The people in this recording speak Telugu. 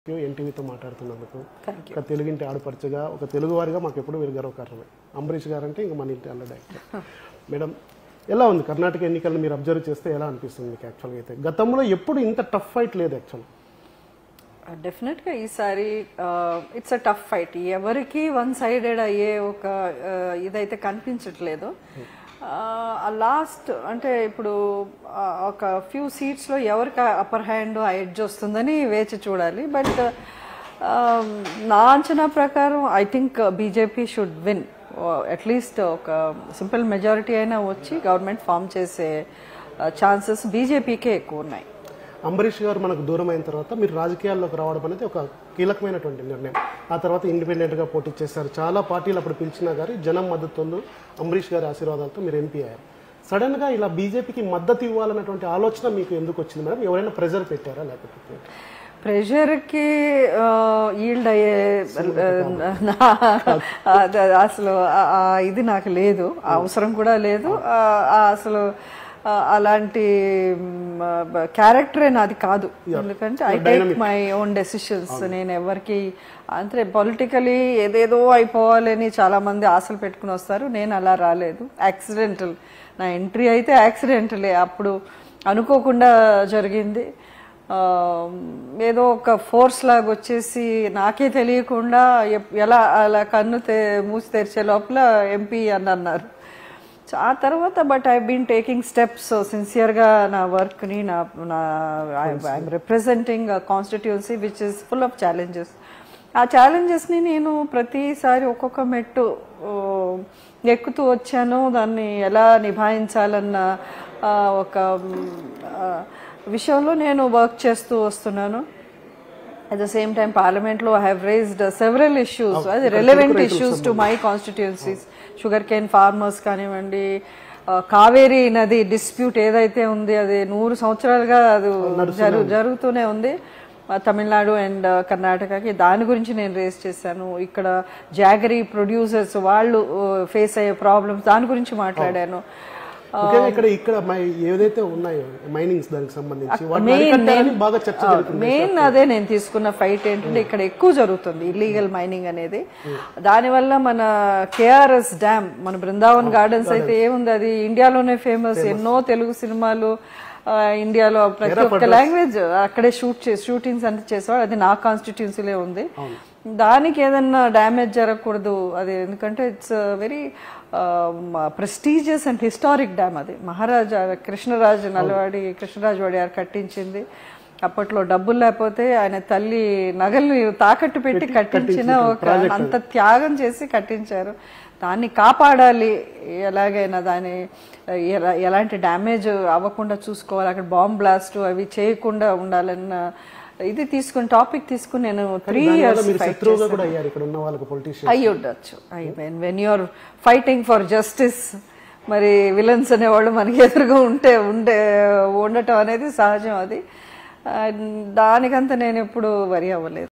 ఎన్టీవీతో మాట్లాడుతున్నందుకు థ్యాంక్ యూ ఒక తెలుగింటి ఆడపడుచుగా ఒక తెలుగువారిగా మాకు ఎప్పుడు మీరు గర్వకారణమే అంబరీష్ గారు అంటే ఇంకా మన ఇంటి అల్ల డైరెక్టర్ మేడం ఎలా ఉంది కర్ణాటక ఎన్నికలను మీరు అబ్జర్వ్ చేస్తే ఎలా అనిపిస్తుంది మీకు యాక్చువల్గా అయితే గతంలో ఎప్పుడు ఇంత టఫ్ ఫైట్ లేదు యాక్చువల్ డెఫినెట్గా ఈసారి ఇట్స్ అ టఫ్ ఫైట్ ఎవరికి వన్ సైడెడ్ అయ్యే ఒక uh, ఇదైతే కనిపించట్లేదు లాస్ట్ అంటే ఇప్పుడు uh, ఒక ఫ్యూ సీట్స్లో ఎవరికి అప్పర్ హ్యాండ్ ఆ ఎడ్జ్ వస్తుందని వేచి చూడాలి బట్ నా అంచనా ప్రకారం I think BJP should win at least ఒక సింపుల్ మెజారిటీ అయినా వచ్చి గవర్నమెంట్ ఫామ్ చేసే ఛాన్సెస్ బీజేపీకే ఎక్కువ ఉన్నాయి అంబరీష్ గారు మనకు దూరం అయిన తర్వాత మీరు రాజకీయాల్లోకి రావడం అనేది ఒక కీలకమైనటువంటి నిర్ణయం ఆ తర్వాత ఇండిపెండెంట్గా పోటీ చేశారు చాలా పార్టీలు అప్పుడు పిలిచినా గారి జనం మద్దతుతో అంబరీష్ గారి ఆశీర్వాదాలతో మీరు ఎంపీ అయ్యారు సడన్గా ఇలా బీజేపీకి మద్దతు ఇవ్వాలన్నటువంటి ఆలోచన మీకు ఎందుకు వచ్చింది మేడం ఎవరైనా ప్రెజర్ పెట్టారా లేకపోతే ప్రెషర్కి ఈల్డ్ అయ్యే నా- అది అసలు ఆ- ఆ ఇది నాకు లేదు ఆ అవసరం కూడా లేదు ఆ, ఆ అసలు ఆ, అలాంటి క్యారెక్టరే నాది కాదు ఎందుకంటే I take my own decisions నేను ఎవరికి అంటే పొలిటికలీ ఏదేదో అయిపోవాలని చాలా మంది ఆశలు పెట్టుకుని వస్తారు నేను అలా రాలేదు యాక్సిడెంటల్ నా ఎంట్రీ అయితే యాక్సిడెంటలే అప్పుడు అనుకోకుండా జరిగింది ఆ, ఏదో ఒక ఫోర్స్ లాగా వచ్చేసి నాకే తెలియకుండా ఎప్- ఎలా అలా కన్ను తె మూసి తెరిచే లోపల ఎంపీ అని అన్నారు సో ఆ తర్వాత but I been taking steps సిన్సియర్గా నా వర్క్ని నా నా I'm representing constituency which is full of challenges ఆ ఛాలెంజెస్ని నేను ప్రతిసారి ఒక్కొక్క మెట్టు ఓ, ఎక్కుతూ వచ్చాను దాన్ని ఎలా నిభాయించాలన్న ఆ, ఒక మ్, ఆ, విషయంలో నేను వర్క్ చేస్తూ వస్తున్నాను అట్ ద సేమ్ టైం పార్లమెంట్లో I have raised several issues అది relevant issues to my constituencies sugar cane farmers కానివ్వండి ఆ, కావేరీ నది డిస్ప్యూట్ ఏదైతే ఉంది అది నూరు సంవత్సరాలుగా అది జరు జరుగుతూనే ఉంది ఆ, తమిళనాడు అండ్ కర్ణాటకకి దాని గురించి నేను రేస్ చేశాను ఇక్కడ జాగరీ ప్రొడ్యూసర్స్ వాళ్ళు ఫేస్ అయ్యే ప్రాబ్లమ్స్ దాని గురించి మాట్లాడాను ముఖ్యంగా ఇక్కడ ఇక్కడ మై- ఏదైతే ఉన్నాయో మైనింగ్స్ దానికి సంబంధించి వాటిని అరికట్టాలని బాగా చర్చ జరుగుతుంది మెయిన్ అదే నేను తీసుకున్న ఫైట్ ఏంటంటే ఇక్కడ ఎక్కువ జరుగుతుంది ఇల్లీగల్ మైనింగ్ అనేది దానివల్ల మన కేఆర్ఎస్ డ్యామ్ మన బృందావన్ గార్డెన్స్ అయితే ఏముంది అది ఇండియాలోనే ఫేమస్ ఎన్నో తెలుగు సినిమాలు ఆ, ఇండియాలో ప్రతి ఒక్క లాంగ్వేజ్ అక్కడే షూట్ చేసి షూటింగ్స్ అంతా చేసేవాడు అది నా కాన్స్టిట్యున్సీలే ఉంది దానికి ఏదన్నా డ్యామేజ్ జరగకూడదు అది ఎందుకంటే it's very prestigious and historic dam అది మహారాజా కృష్ణరాజు నల్లవాడి కృష్ణరాజు వడియార్ కట్టించింది అప్పట్లో డబ్బులు లేకపోతే ఆయన తల్లి నగల్ని తాకట్టు పెట్టి కట్టించిన ఒక అంత త్యాగం చేసి కట్టించారు దాన్ని కాపాడాలి ఎలాగైనా దాని ఎలా- ఎలాంటి డ్యామేజ్ అవ్వకుండా చూసుకోవాలి అక్కడ బాంబ్ బ్లాస్ట్ అవి చేయకుండా ఉండాలన్న ఇది తీసుకుని టాపిక్ తీసుకుని నేను త్రీ దానివల్ల ఇయర్స్ మీరు శత్రువుగా కూడా అయ్యారు ఇక్కడ ఉన్న వాళ్ళకి పొలిటీషియన్ అయ్యి ఉండొచ్చు I mean when you're fighting for justice మరి విలన్స్ అనేవాళ్ళు మనకి ఎదురుగా ఉంటే ఉండే ఉండటం అనేది సహజం అది ఆ, దానికంత నేను ఎప్పుడు వరి అవ్వలేదు